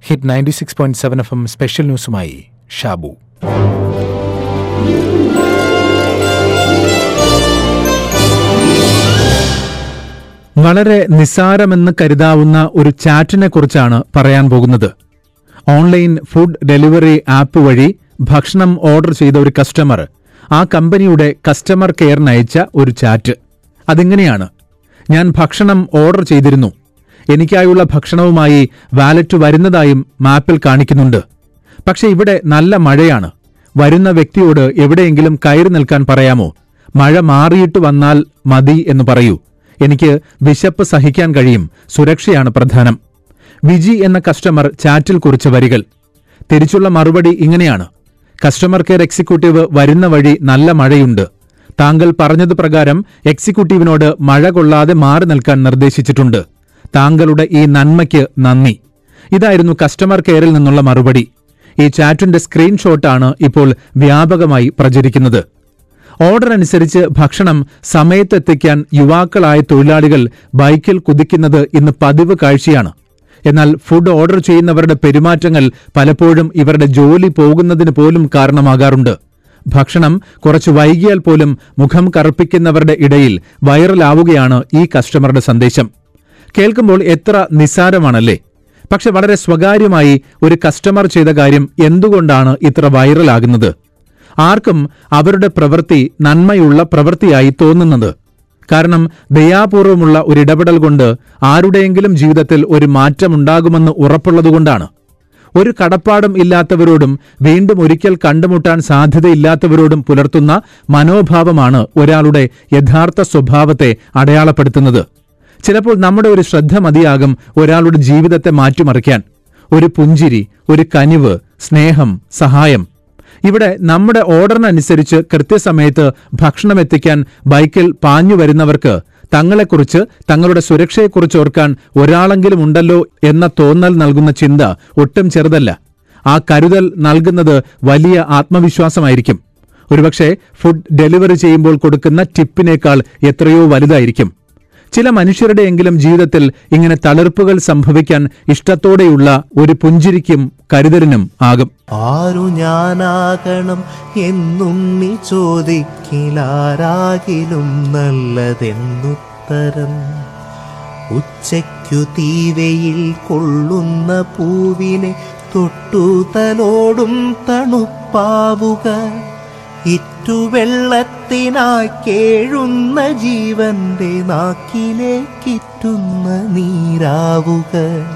hit ninety six point seven F M special ന്യൂസുമായി ഷാബു വളരെ നിസ്സാരമെന്ന് കരുതാവുന്ന ഒരു ചാറ്റിനെ കുറിച്ചാണ് പറയാൻ പോകുന്നത് ഓൺലൈൻ ഫുഡ് ഡെലിവറി ആപ്പ് വഴി ഭക്ഷണം ഓർഡർ ചെയ്ത ഒരു കസ്റ്റമർ ആ കമ്പനിയുടെ കസ്റ്റമർ കെയറിന് അയച്ച ഒരു ചാറ്റ് അതിങ്ങനെയാണ് ഞാൻ ഭക്ഷണം ഓർഡർ ചെയ്തിരുന്നു എനിക്കായുള്ള ഭക്ഷണവുമായി വാലറ്റ് വരുന്നതായും മാപ്പിൽ കാണിക്കുന്നുണ്ട് പക്ഷെ ഇവിടെ നല്ല മഴയാണ് വരുന്ന വ്യക്തിയോട് എവിടെയെങ്കിലും കയറി നിൽക്കാൻ പറയാമോ മഴ മാറിയിട്ട് വന്നാൽ മതി എന്ന് പറയൂ എനിക്ക് വിശപ്പ് സഹിക്കാൻ കഴിയും സുരക്ഷയാണ് പ്രധാനം വിജി എന്ന കസ്റ്റമർ ചാറ്റിൽ കുറിച്ച വരികൾ തിരിച്ചുള്ള മറുപടി ഇങ്ങനെയാണ് കസ്റ്റമർ കെയർ എക്സിക്യൂട്ടീവ് വരുന്ന വഴി നല്ല മഴയുണ്ട് താങ്കൾ പറഞ്ഞത് പ്രകാരം എക്സിക്യൂട്ടീവിനോട് മഴ കൊള്ളാതെ മാറി നിൽക്കാൻ നിർദ്ദേശിച്ചിട്ടുണ്ട് താങ്കളുടെ ഈ നന്മയ്ക്ക് നന്ദി ഇതായിരുന്നു കസ്റ്റമർ കെയറിൽ നിന്നുള്ള മറുപടി ഈ ചാറ്റിന്റെ സ്ക്രീൻഷോട്ടാണ് ഇപ്പോൾ വ്യാപകമായി പ്രചരിക്കുന്നത് ഓർഡർ അനുസരിച്ച് ഭക്ഷണം സമയത്തെത്തിക്കാൻ യുവാക്കളായ തൊഴിലാളികൾ ബൈക്കിൽ കുതിക്കുന്നത് ഇന്ന് പതിവ് കാഴ്ചയാണ് എന്നാൽ ഫുഡ് ഓർഡർ ചെയ്യുന്നവരുടെ പെരുമാറ്റങ്ങൾ പലപ്പോഴും ഇവരുടെ ജോലി പോകുന്നതിന് പോലും കാരണമാകാറുണ്ട് ഭക്ഷണം കുറച്ച് വൈകിയാൽ പോലും മുഖം കറുപ്പിക്കുന്നവരുടെ ഇടയിൽ വൈറലാവുകയാണ് ഈ കസ്റ്റമറുടെ സന്ദേശം കേൾക്കുമ്പോൾ എത്ര നിസ്സാരമാണല്ലേ പക്ഷെ വളരെ സ്വകാര്യമായി ഒരു കസ്റ്റമർ ചെയ്ത കാര്യം എന്തുകൊണ്ടാണ് ഇത്ര വൈറലാകുന്നത് ആർക്കും അവരുടെ പ്രവൃത്തി നന്മയുള്ള പ്രവൃത്തിയായി തോന്നുന്നത് കാരണം ദയാപൂർവമുള്ള ഒരു ഇടപെടൽ കൊണ്ട് ആരുടെയെങ്കിലും ജീവിതത്തിൽ ഒരു മാറ്റമുണ്ടാകുമെന്ന് ഉറപ്പുള്ളതുകൊണ്ടാണ് ഒരു കടപ്പാടും ഇല്ലാത്തവരോടും വീണ്ടും ഒരിക്കൽ കണ്ടുമുട്ടാൻ സാധ്യതയില്ലാത്തവരോടും പുലർത്തുന്ന മനോഭാവമാണ് ഒരാളുടെ യഥാർത്ഥ സ്വഭാവത്തെ അടയാളപ്പെടുത്തുന്നത് ചിലപ്പോൾ നമ്മുടെ ഒരു ശ്രദ്ധ മതിയാകും ഒരാളുടെ ജീവിതത്തെ മാറ്റിമറിക്കാൻ ഒരു പുഞ്ചിരി ഒരു കനിവ് സ്നേഹം സഹായം ഇവിടെ നമ്മുടെ ഓർഡറിനനുസരിച്ച് കൃത്യസമയത്ത് ഭക്ഷണം എത്തിക്കാൻ ബൈക്കിൽ പാഞ്ഞു വരുന്നവർക്ക് തങ്ങളെക്കുറിച്ച് തങ്ങളുടെ സുരക്ഷയെക്കുറിച്ച് ഓർക്കാൻ ഒരാളെങ്കിലും ഉണ്ടല്ലോ എന്ന തോന്നൽ നൽകുന്ന ചിന്ത ഒട്ടും ചെറുതല്ല ആ കരുതൽ നൽകുന്നത് വലിയ ആത്മവിശ്വാസമായിരിക്കും ഒരുപക്ഷെ ഫുഡ് ഡെലിവറി ചെയ്യുമ്പോൾ കൊടുക്കുന്ന ടിപ്പിനേക്കാൾ എത്രയോ വലുതായിരിക്കും ചില മനുഷ്യരുടെയെങ്കിലും ജീവിതത്തിൽ ഇങ്ങനെ തളിർപ്പുകൾ സംഭവിക്കാൻ ഇഷ്ടത്തോടെയുള്ള ഒരു പുഞ്ചിരിക്കും കരുതലിനും ആകും ആരു ഞാനാകണം എന്നുണ്ണി ചോദിക്കിലാരാകിലും നല്ലതെന്നുത്തരം ഉച്ചയ്ക്കു തീവയിൽ കൊള്ളുന്ന പൂവിനെ തൊട്ടു തലോടും തണുപ്പാവുക ഇറ്റുവെള്ളത്തിനായി കേഴുന്ന ജീവന്റെ നാക്കിലേക്കിറ്റുന്ന നീരാവുക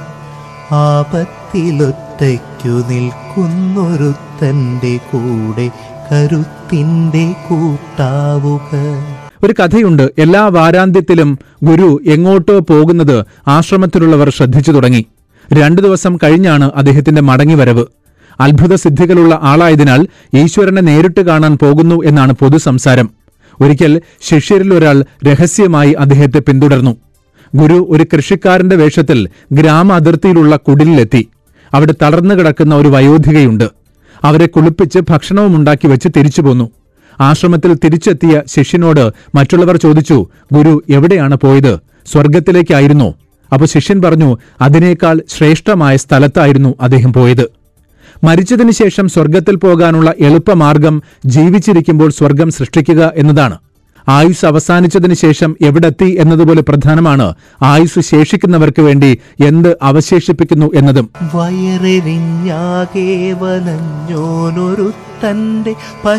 ആപത്തിലൊറ്റയ്ക്കു നിൽക്കുന്നൊരുത്തന്റെ കൂടെ കരുത്തിൻ്റെ കൂട്ടാവുക ഒരു കഥയുണ്ട് എല്ലാ വാരാന്ത്യത്തിലും ഗുരു എങ്ങോട്ടോ പോകുന്നത് ആശ്രമത്തിലുള്ളവർ ശ്രദ്ധിച്ചു തുടങ്ങി രണ്ടു ദിവസം കഴിഞ്ഞാണ് അദ്ദേഹത്തിന്റെ മടങ്ങിവരവ് അത്ഭുത സിദ്ധികളുള്ള ആളായതിനാൽ ഈശ്വരനെ നേരിട്ട് കാണാൻ പോകുന്നു എന്നാണ് പൊതു സംസാരം ഒരിക്കൽ ശിഷ്യരിൽ ഒരാൾ രഹസ്യമായി അദ്ദേഹത്തെ പിന്തുടർന്നു ഗുരു ഒരു കൃഷിക്കാരന്റെ വേഷത്തിൽ ഗ്രാമ അതിർത്തിയിലുള്ള കുടിലെത്തി അവിടെ തളർന്നു കിടക്കുന്ന ഒരു വയോധികയുണ്ട് അവരെ കുളിപ്പിച്ച് ഭക്ഷണവും ഉണ്ടാക്കി വെച്ച് തിരിച്ചു പോന്നു ആശ്രമത്തിൽ തിരിച്ചെത്തിയ ശിഷ്യനോട് മറ്റുള്ളവർ ചോദിച്ചു ഗുരു എവിടെയാണ് പോയത് സ്വർഗത്തിലേക്കായിരുന്നോ അപ്പൊ ശിഷ്യൻ പറഞ്ഞു അതിനേക്കാൾ ശ്രേഷ്ഠമായ സ്ഥലത്തായിരുന്നു അദ്ദേഹം പോയത് മരിച്ചതിനു ശേഷം സ്വർഗത്തിൽ പോകാനുള്ള എളുപ്പമാർഗം ജീവിച്ചിരിക്കുമ്പോൾ സ്വർഗം സൃഷ്ടിക്കുക എന്നതാണ് ആയുസ് അവസാനിച്ചതിനു ശേഷം എവിടെത്തി എന്നതുപോലെ പ്രധാനമാണ് ആയുസ് ശേഷിക്കുന്നവർക്ക് വേണ്ടി എന്ത് അവശേഷിപ്പിക്കുന്നു എന്നതും വയറെരിഞ്ഞാകെ വലഞ്ഞോനൊരു തന്റെ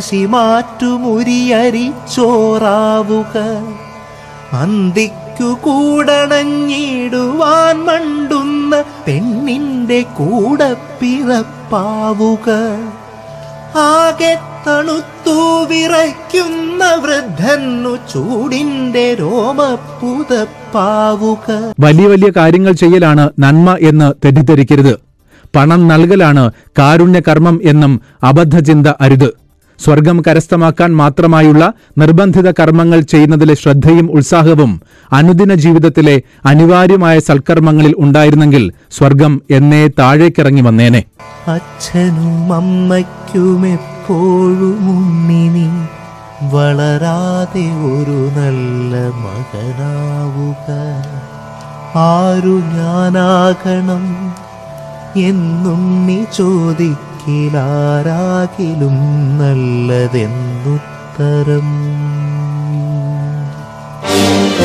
പശിമാറ്റുമുരിയരിച്ചോറാവുക അന്തിക്കു കൂടണഞ്ഞിടുവാൻ മണ്ടുന്ന പെണ്ണിന്റെ കൂടെ പിറപ്പാവുക ആകെ തണുത്തു വിറയ്ക്കുന്ന വൃദ്ധന്നു ചൂടിന്റെ രോമപ്പുതപ്പാവുക വലിയ വലിയ കാര്യങ്ങൾ ചെയ്യലാണ് നന്മ എന്ന് തെറ്റിദ്ധരിക്കരുത് പണം നൽകലാണ് കാരുണ്യകർമ്മം എന്നും അബദ്ധചിന്ത അരുത് സ്വർഗം കരസ്ഥമാക്കാൻ മാത്രമായുള്ള നിർബന്ധിത കർമ്മങ്ങൾ ചെയ്യുന്നതിലെ ശ്രദ്ധയും ഉത്സാഹവും അനുദിന ജീവിതത്തിലെ അനിവാര്യമായ സൽക്കർമ്മങ്ങളിൽ ഉണ്ടായിരുന്നെങ്കിൽ സ്വർഗം എന്നേ താഴേക്കിറങ്ങി വന്നേനെ അച്ഛനും അമ്മയ്ക്കും എപ്പോഴും ഉണ്ണിനി വളരാതെ ഒരു നല്ല മകനാവുക ആരു ഞാനാകണം എന്നുണ്ണി ചോദിക്കിലാരാകിലും നല്ലതെന്നുത്തരം